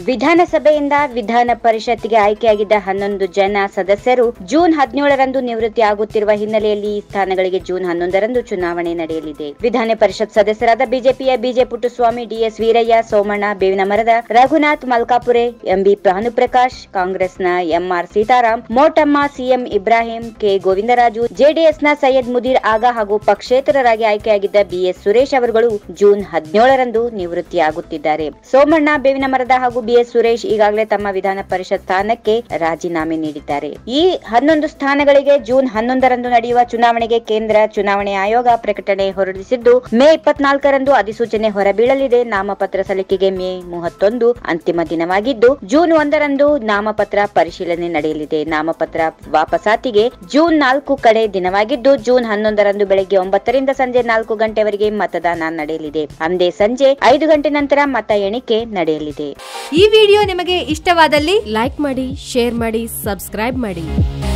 ವಿಧಾನಸಭೆಯಿಂದ ವಿಧಾನ ಪರಿಷತ್ಗೆ ಆಯ್ಕೆಯಾಗಿದ್ದ ಹನ್ನೊಂದು ಜನ ಸದಸ್ಯರು ಜೂನ್ ಹದಿನೇಳರಂದು ನಿವೃತ್ತಿ ಆಗುತ್ತಿರುವ ಹಿನ್ನೆಲೆಯಲ್ಲಿ ಈ ಸ್ಥಾನಗಳಿಗೆ ಜೂನ್ ಹನ್ನೊಂದರಂದು ಚುನಾವಣೆ ನಡೆಯಲಿದೆ ವಿಧಾನ ಪರಿಷತ್ ಸದಸ್ಯರಾದ ಬಿಜೆಪಿಯ ಬಿಜೆ ಪುಟ್ಟಸ್ವಾಮಿ ಡಿಎಸ್ ವೀರಯ್ಯ ಸೋಮಣ್ಣ ಬೇವಿನ ಮರದ ರಘುನಾಥ್ ಮಲ್ಕಾಪುರೆ ಎಂಬಿ ಭಾನುಪ್ರಕಾಶ್ ಕಾಂಗ್ರೆಸ್ನ MR Sitaram Motamma CM Ibrahim K Govindaraju ಜೆಡಿಎಸ್ನ ಸೈಯದ್ ಮುದೀರ್ ಆಗಾ ಹಾಗೂ ಪಕ್ಷೇತರರಾಗಿ ಆಯ್ಕೆಯಾಗಿದ್ದ ಬಿಎಸ್ ಸುರೇಶ್ ಅವರುಗಳು ಜೂನ್ ಹದಿನೇಳರಂದು ನಿವೃತ್ತಿಯಾಗುತ್ತಿದ್ದಾರೆ ಸೋಮಣ್ಣ ಬೇವಿನ ಮರದ ಹಾಗೂ ಬಿಎಸ್ ಸುರೇಶ್ ಈಗಾಗಲೇ ತಮ್ಮ ವಿಧಾನ ಪರಿಷತ್ ಸ್ಥಾನಕ್ಕೆ ರಾಜೀನಾಮೆ ನೀಡಿದ್ದಾರೆ ಈ ಹನ್ನೊಂದು ಸ್ಥಾನಗಳಿಗೆ ಜೂನ್ ಹನ್ನೊಂದರಂದು ನಡೆಯುವ ಚುನಾವಣೆಗೆ ಕೇಂದ್ರ ಚುನಾವಣೆ ಆಯೋಗ ಪ್ರಕಟಣೆ ಹೊರಡಿಸಿದ್ದು ಮೇ ಇಪ್ಪತ್ನಾಲ್ಕರಂದು ಅಧಿಸೂಚನೆ ಹೊರಬೀಳಲಿದೆ ನಾಮಪತ್ರ ಸಲ್ಲಿಕೆಗೆ ಮೇ ಮೂವತ್ತೊಂದು ಅಂತಿಮ ದಿನವಾಗಿದ್ದು ಜೂನ್ ಒಂದರಂದು ನಾಮಪತ್ರ ಪರಿಶೀಲನೆ ನಡೆಯಲಿದೆ ನಾಮಪತ್ರ ವಾಪಸಾತಿಗೆ ಜೂನ್ ನಾಲ್ಕು ಕಡೆ ದಿನವಾಗಿದ್ದು ಜೂನ್ ಹನ್ನೊಂದರಂದು ಬೆಳಗ್ಗೆ ಒಂಬತ್ತರಿಂದ ಸಂಜೆ ನಾಲ್ಕು ಗಂಟೆವರೆಗೆ ಮತದಾನ ನಡೆಯಲಿದೆ ಅಂದೇ ಸಂಜೆ ಐದು ಗಂಟೆ ನಂತರ ಮತ ಎಣಿಕೆ ನಡೆಯಲಿದೆ ಈ ವಿಡಿಯೋ ನಿಮಗೆ ಇಷ್ಟವಾದಲ್ಲಿ ಲೈಕ್ ಮಾಡಿ ಶೇರ್ ಮಾಡಿ ಸಬ್ಸ್ಕ್ರೈಬ್ ಮಾಡಿ